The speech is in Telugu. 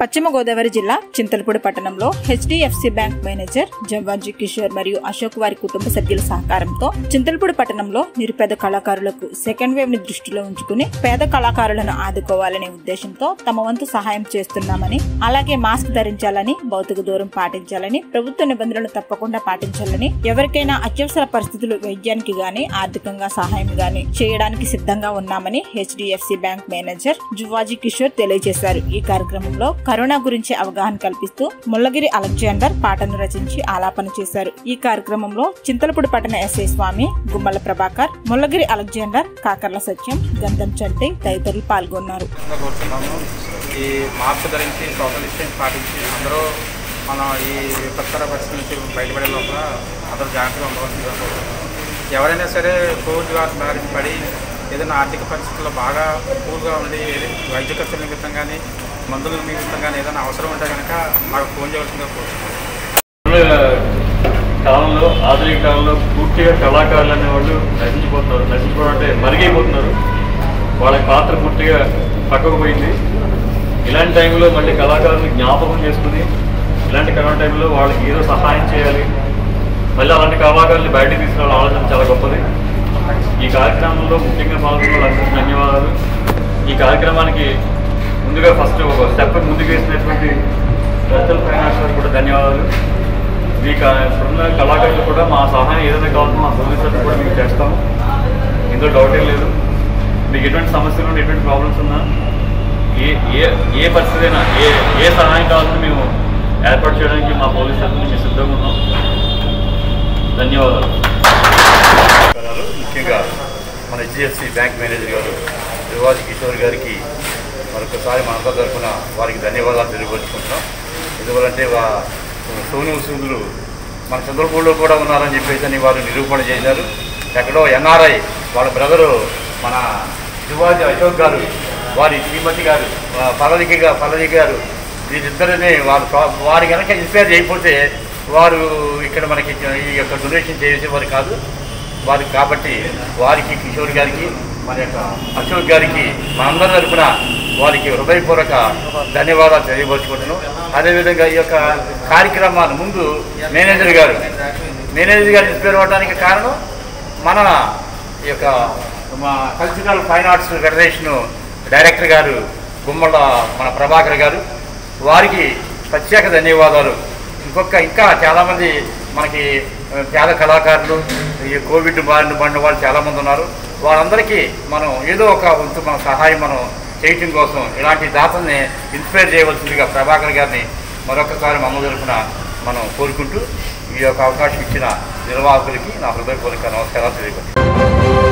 పశ్చిమ గోదావరి జిల్లా చింతలపూడి పట్టణంలో HDFC bank manager Javvaji Kishore మరియు అశోక్ వారి కుటుంబ సభ్యుల సహకారంతో చింతలపూడి పట్టణంలో నిరుపేద కళాకారులకు సెకండ్ వేవ్ ని దృష్టిలో ఉంచుకుని పేద కళాకారులను ఆదుకోవాలనే ఉద్దేశంతో తమ వంతు సహాయం చేస్తున్నామని అలాగే మాస్క్ ధరించాలని భౌతిక దూరం పాటించాలని ప్రభుత్వ నిబంధనలు తప్పకుండా పాటించాలని ఎవరికైనా అత్యవసర పరిస్థితులు వైద్యానికి గాని ఆర్థికంగా సహాయం గాని చేయడానికి సిద్ధంగా ఉన్నామని HDFC bank manager Juvaji Kishore తెలియజేశారు ఈ కార్యక్రమంలో కరోనా గురించి అవగాహన కల్పిస్తూ ముల్లగిరి అలెగ్జాండర్ పాటను రచించి ఆలాపన చేశారు ఈ కార్యక్రమంలో చింతలపూడి పట్టణ ఎస్ఐ స్వామి గుమ్మల ప్రభాకర్ ముల్లగిరి అలెగ్జాండర్ కాకర్ల సత్యం గంధం చంటి తదితరులు పాల్గొన్నారు గా కోరుతున్నాము ఈ మాస్క్ ధరించి సోషల్ డిస్టెన్స్ పాటించి అందరూ మనం ఈ విపత్కర పరిస్థితి నుంచి బయటపడే లోపల అందరూ జాగ్రత్తగా ఉండవలసిందిగా కోరుతున్నాము ఎవరైనా సరే కోవిడ్ వారి బారిన పడి ఏదైనా ఆర్థిక పరిస్థితుల్లో బాగా కూల్గా ఉండి వైద్య ఖర్చుల నిమిత్తం కానీ మందుల నిమిత్తం కానీ ఏదైనా అవసరం ఉంటే కనుక మాకు ఫోన్ చేయవలసిందిగా కోరుతున్నాము కాలంలో ఆధునిక కాలంలో పూర్తిగా కళాకారులు అనేవాళ్ళు నశించిపోతున్నారు నశించిపోవడం అంటే మరిగైపోతున్నారు వాళ్ళ పాత్ర పూర్తిగా పక్కకు పోయింది ఇలాంటి టైంలో మళ్ళీ కళాకారులను జ్ఞాపకం చేసుకుని ఇలాంటి కరోనా టైంలో వాళ్ళకి ఏదో సహాయం చేయాలి మళ్ళీ అలాంటి కళాకారులు బయటకు తీసుకురావాలని ఆలోచన చాలా గొప్పది ఈ కార్యక్రమంలో ముఖ్యంగా పాల్గొన్న వాళ్ళందరికీ ధన్యవాదాలు ఈ కార్యక్రమానికి ముందుగా ఫస్ట్ ఒక స్టెప్ ముందుకు వేసినటువంటి రచల్ ఫైనాన్స్ వారికి కూడా ధన్యవాదాలు మీ కా- ఇప్పుడున్న కళాకారులు కూడా మా సహాయం ఏదైనా కావాలో మా సర్వీసెస్ కూడా మీకు చేస్తాము ఇందులో డౌట్ ఏం లేదు మీకు ఎటువంటి సమస్యలు ఉన్నా ఎటువంటి ప్రాబ్లమ్స్ ఉన్నా ఏ ఏ ఏ పరిస్థితి అయినా ఏ ఏ సహాయం కావాలన్నా మేము ఏర్పాటు చేయడానికి మా పోలీస్ తరఫున మేము సిద్ధంగా ఉన్నాం ధన్యవాదాలు నమస్కారాలు. ముఖ్యంగా మన హెచ్డిఎఫ్సి బ్యాంక్ మేనేజర్ గారు రివాజ్ కిషోర్ గారికి మరొకసారి మనంతా తరఫున వారికి ధన్యవాదాలు తెలియపరుచుకుంటున్నాం ఎందువలంటే వా సోను సూదులు మన చంద్రపూర్లో కూడా ఉన్నారని చెప్పేసి అని వారు నిరూపణ చేశారు ఎక్కడో ఎన్ఆర్ఐ వాళ్ళ బ్రదరు మన రివాజ్ అశోక్ గారు వారి శ్రీమతి గారు ఆ, పల్లవికి గా పల్లవి గారు వీరిద్దరిని వారు ప్రా- వారి కనుక ఇన్స్పైర్ చేయకపోతే వారు ఇక్కడ మనకి ఈ యొక్క డొనేషన్ చేసేవారు కాదు వారికి కాబట్టి వారికి కిషోర్ గారికి మన యొక్క అశోక్ గారికి మనందరి తరఫున వారికి హృదయపూర్వక ధన్యవాదాలు తెలియపరుచుకుంటున్నాను అదేవిధంగా ఈ యొక్క కార్యక్రమాన్ని ముందు మేనేజర్ గారు మేనేజర్ గారు ఇన్స్పైర్ అవ్వడానికి కారణం మన ఈ యొక్క మా cultural fine arts federation director గారు గుమ్మల మన ప్రభాకర్ గారు వారికి ప్రత్యేక ధన్యవాదాలు ఇంకొక ఇంకా చాలామంది మనకి ఆ, పేద కళాకారులు ఈ కోవిడ్ బారిన పడిన వాళ్ళు చాలామంది ఉన్నారు వాళ్ళందరికీ మనం ఏదో ఒక వంతు మన సహాయం మనం చేయటం కోసం ఇలాంటి దాతల్ని ఇన్స్పైర్ చేయవలసిందిగా ప్రభాకర్ గారిని మరొకసారి మమ్మ తరఫున మనం కోరుకుంటూ ఈ యొక్క అవకాశం ఇచ్చిన నిర్వాహకులకి నా హృదయపూర్వక నమస్కారాలు తెలియపరుచుకుంటున్నాను